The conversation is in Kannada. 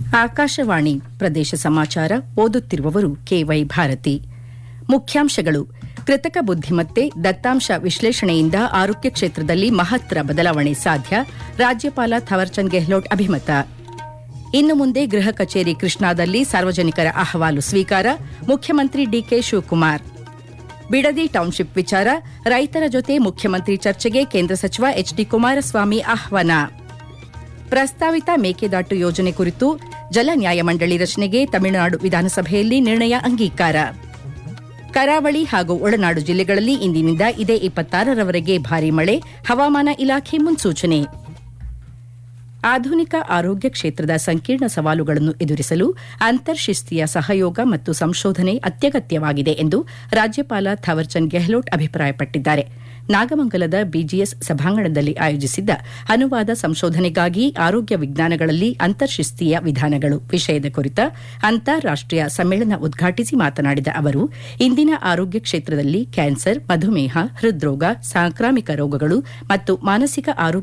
ಆಕಾಶವಾಣಿ ಪ್ರದೇಶ ಸಮಾಚಾರ ಓದುತ್ತಿರುವವರು ಕೆವೈ ಭಾರತಿ ಮುಖ್ಯಾಂಶಗಳು ಕೃತಕ ಬುದ್ದಿಮತ್ತೆ ದತ್ತಾಂಶ ವಿಶ್ಲೇಷಣೆಯಿಂದ ಆರೋಗ್ಯ ಕ್ಷೇತ್ರದಲ್ಲಿ ಮಹತ್ತರ ಬದಲಾವಣೆ ಸಾಧ್ಯ ರಾಜ್ಯಪಾಲ ಥವರ್ಚಂದ್ ಗೆಹ್ಲೋಟ್ ಅಭಿಮತ ಇನ್ನು ಮುಂದೆ ಗೃಹ ಕಚೇರಿ ಕೃಷ್ಣಾದಲ್ಲಿ ಸಾರ್ವಜನಿಕರ ಅಹವಾಲು ಸ್ವೀಕಾರ ಮುಖ್ಯಮಂತ್ರಿ ಡಿಕೆ ಶಿವಕುಮಾರ್ ಬಿಡದಿ ಟೌನ್ಶಿಪ್ ವಿಚಾರ ರೈತರ ಜೊತೆ ಮುಖ್ಯಮಂತ್ರಿ ಚರ್ಚೆಗೆ ಕೇಂದ್ರ ಸಚಿವ ಎಚ್ ಡಿ ಕುಮಾರಸ್ವಾಮಿ ಆಹ್ವಾನ ಪ್ರಸ್ತಾವಿತ ಮೇಕೆದಾಟು ಯೋಜನೆ ಕುರಿತು ಜಲ ನ್ಯಾಯಮಂಡಳಿ ರಚನೆಗೆ ತಮಿಳುನಾಡು ವಿಧಾನಸಭೆಯಲ್ಲಿ ನಿರ್ಣಯ ಅಂಗೀಕಾರ ಕರಾವಳಿ ಹಾಗೂ ಒಳನಾಡು ಜಿಲ್ಲೆಗಳಲ್ಲಿ ಇಂದಿನಿಂದ ಇದೇ ಇಪ್ಪತ್ತಾರರವರೆಗೆ ಭಾರೀ ಮಳೆ ಹವಾಮಾನ ಇಲಾಖೆ ಮುನ್ಸೂಚನೆ ಆಧುನಿಕ ಆರೋಗ್ಯ ಕ್ಷೇತ್ರದ ಸಂಕೀರ್ಣ ಸವಾಲುಗಳನ್ನು ಎದುರಿಸಲು ಅಂತರ್ಶಿಸ್ತೀಯ ಸಹಯೋಗ ಮತ್ತು ಸಂಶೋಧನೆ ಅತ್ಯಗತ್ಯವಾಗಿದೆ ಎಂದು ರಾಜ್ಯಪಾಲ ಥವರ್ಚಂದ್ ಗೆಹ್ಲೋಟ್ ಅಭಿಪ್ರಾಯಪಟ್ಟಿದ್ದಾರೆ ನಾಗಮಂಗಲದ ಬಿಜಿಎಸ್ ಸಭಾಂಗಣದಲ್ಲಿ ಆಯೋಜಿಸಿದ್ದ ಅನುವಾದ ಸಂಶೋಧನೆಗಾಗಿ ಆರೋಗ್ಯ ವಿಜ್ಞಾನಗಳಲ್ಲಿ ಅಂತರ್ಶಿಸ್ತೀಯ ವಿಧಾನಗಳು ವಿಷಯದ ಕುರಿತ ಅಂತಾರಾಷ್ಟೀಯ ಸಮ್ಮೇಳನ ಉದ್ಘಾಟಿಸಿ ಮಾತನಾಡಿದ ಅವರು ಇಂದಿನ ಆರೋಗ್ಯ ಕ್ಷೇತ್ರದಲ್ಲಿ ಕ್ಯಾನ್ಸರ್ ಮಧುಮೇಹ ಹೃದ್ರೋಗ ಸಾಂಕ್ರಾಮಿಕ ರೋಗಗಳು ಮತ್ತು ಮಾನಸಿಕ ಆರೋಗ್ಯ